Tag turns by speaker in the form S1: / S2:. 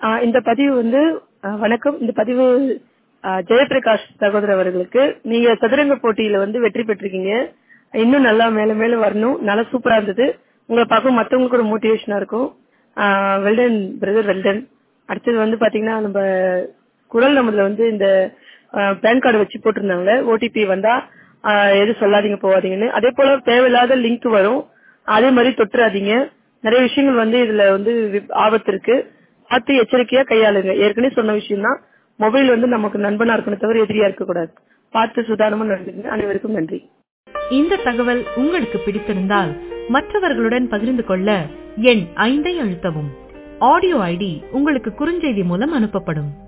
S1: ஆஹ் இந்த பதிவு வந்து ஆஹ் வணக்கம் இந்த பதிவு ஆஹ் ஜெயபிரகாஷ் சகோதரர் அவர்களுக்கு நீங்க சதுரங்க போட்டியில வந்து வெற்றி பெற்றிருக்கீங்க இன்னும் நல்லா மேல மேல வரணும் நல்லா சூப்பரா இருந்தது உங்களை பார்க்கும் மத்தவங்களுக்கு ஒரு மோட்டிவேஷனா இருக்கும் வெல்டன் பிரதர் வெல்டன் அடுத்தது வந்து பாத்தீங்கன்னா நம்ம குரல் நம்மதுல வந்து இந்த பேன் கார்டு வச்சு போட்டிருந்தாங்க ஓடிபி வந்தா ஆஹ் எதுவும் சொல்லாதீங்க போவாதீங்கன்னு அதே போல தேவையில்லாத லிங்க் வரும் அதே மாதிரி தொட்டுறாதீங்க நிறைய விஷயங்கள் வந்து இதுல வந்து வி- ஆபத்து இருக்கு பார்த்து எச்சரிக்கையா கையாளுங்க ஏற்கனவே சொன்ன விஷயம் தான் மொபைல் வந்து நமக்கு நண்பனா இருக்கணும் தவிர எதிரியா இருக்க கூடாது பார்த்து சுதாரணமா நடந்துங்க அனைவருக்கும் நன்றி
S2: இந்த தகவல் உங்களுக்கு பிடித்திருந்தால் மற்றவர்களுடன் பகிர்ந்து கொள்ள எண் ஐந்தை அழுத்தவும் ஆடியோ ஐடி உங்களுக்கு குறுஞ்செய்தி மூலம் அனுப்பப்படும்